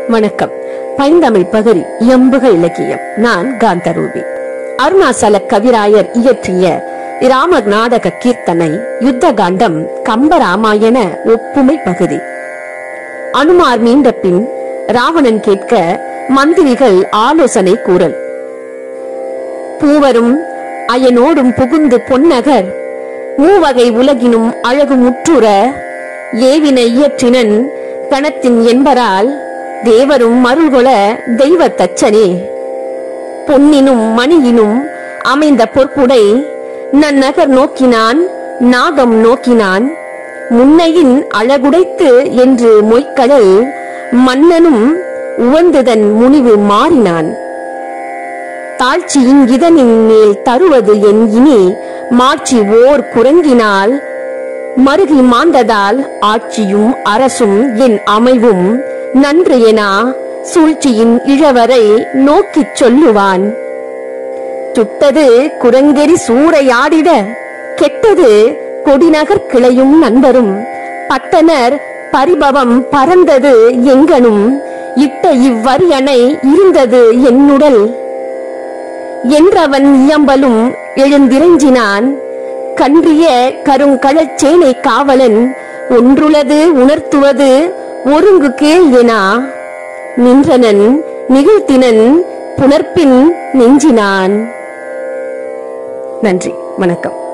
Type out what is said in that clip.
வணக்கம் பைந்தமிழ் பகரி எம்புக இலக்கியம் நான் காந்தரூபி அருணாசல கவிராயர் இயற்றிய ராம நாடக கீர்த்தனை யுத்த காண்டம் கம்பராமாயண ஒப்புமை பகுதி அனுமார் மீண்ட பின் ராவணன் கேட்க மந்திரிகள் ஆலோசனை கூறல் பூவரும் அயனோடும் புகுந்து பொன்னகர் மூவகை உலகினும் அழகு முற்றுற ஏவின இயற்றினன் கணத்தின் என்பரால் தேவரும் மருள்கொள தெய்வ தச்சனே பொன்னினும் மணியினும் அமைந்த பொற்புடை நன்னகர் நோக்கினான் நாகம் நோக்கினான் முன்னையின் அழகுடைத்து என்று மொய்க்கடல் மன்னனும் உவந்துதன் முனிவு மாறினான் தாழ்ச்சி இங்கிதனின் மேல் தருவது என் இனி மாட்சி ஓர் குரங்கினால் மருகி மாந்ததால் ஆட்சியும் அரசும் என் அமைவும் நன்று எனா சூழ்ச்சியின் இழவரை நோக்கிச் சொல்லுவான் சுட்டது குரங்கெரி சூறையாடிட கெட்டது கொடிநகர் கிளையும் நண்பரும் பட்டனர் பரிபவம் பறந்தது எங்கனும் இட்ட இவ்வரியணை இருந்தது என்னுடல் என்றவன் இயம்பலும் எழுந்திரஞ்சினான் கன்றிய கருங்கழற் சேனை காவலன் ஒன்றுளது உணர்த்துவது ஒருங்கு கேள் எனா நின்றனன் நிகழ்த்தினன் புணர்ப்பின் நெஞ்சினான் நன்றி வணக்கம்